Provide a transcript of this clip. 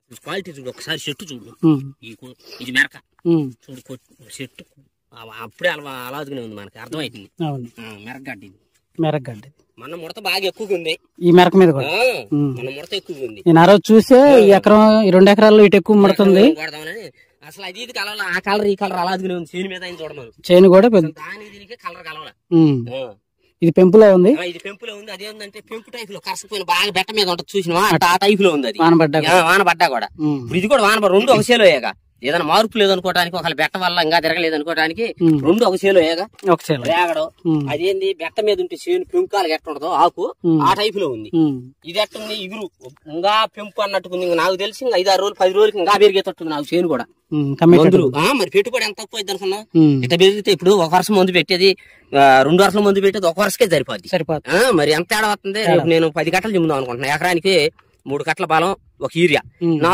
Quality చూడు ఒకసారి చెట్టు చూడు ఉమ్, ఈ కో- ఇది మెరక ఉమ్, చూడు కొట్- చెట్టు ఆ- అప్పుడే అలా అలాదుగానే ఉంది మనకి అర్థమైంది అవును ఆ, మెరకగడ్డ ఇది మెరగడ్డ మన ముడత బాగా ఎక్కువగా ఉంది ఈ మెరక మీద కూడా ఆ, ఉమ్. మన ముడత ఎక్కువగా ఉంది నేను ఆ రోజు చూసే ఈ ఎకరం ఈ రెండు ఎకరాల్లో ఇటు ఎక్కువ ముడుతుంది కొడదామని అసలు అది ఇది కలవాల ఆ కలర్ ఈ కలర్ అలాదుగానే ఉంది చేను మీద ఆయన చూడమను చేను కూడా పెద్ద దానికి దీనికి కలర్ కలవాల ఉమ్, ఆ. ఇది పెంపులో ఉంది ఆ, ఇది పెంపులో ఉంది అదేంటంటే పెంపు టైప్ లో కరసపోయిన బాగా బెట్ట మీద ఉంటుంది చూసినవా అటు ఆ టైప్ లో ఉంది అది వానబడ్డా ఆ, వాన పడ్డా కూడా ఉమ్, ఇప్పుడు ఇది కూడా వాన పడ- రెండు ఒక సేలో ఏగా ఏదైనా మార్పు లేదనుకోవడానికి ఒకళ్ళ బెట్ట వల్ల ఇంకా తిరగలేదు అనుకోవడానికి ఉమ్. రెండు ఒక సేలో ఏగా ఒక చేల రేగడం ఉమ్, అదేంది బెట్ట మీద ఉంటే చేను పెంకాలు ఎట్ట ఉంటుందో ఆకు ఉమ్. ఆ టైప్ లో ఉంది ఉమ్, ఇది ఎట్టుంది ఇగురు ఇంకా పెంపు అన్నట్టుకుంది ఇంకా నాకు తెలిసి ఇంకా ఐదారు రోజులు పది రోజులకి ఇంకా పెరిగేటట్టుంది నాకు చేను కూడా ఉమ్, కమ్మేటట్టు. మందులు ఆ, మరి పెట్టుబడి ఎంత తక్కువ అయింది అనుకున్నావు ఉమ్, ఇట్లా పెరిగితే ఇప్పుడు ఒక వర్షం మందు పెట్టేది ఆ, రెండు వర్షాల మందు పెట్టేది ఒక వర్షకే సరిపోద్ది సరిపోతుంది ఆ, మరి ఎంత తేడా వస్తుంది రేపు నేను పది కట్టలు చెమ్ముదాం అనుకుంటున్నా ఎకరానికి మూడు కట్టల బలం ఒక యూరియా ఉమ్. నా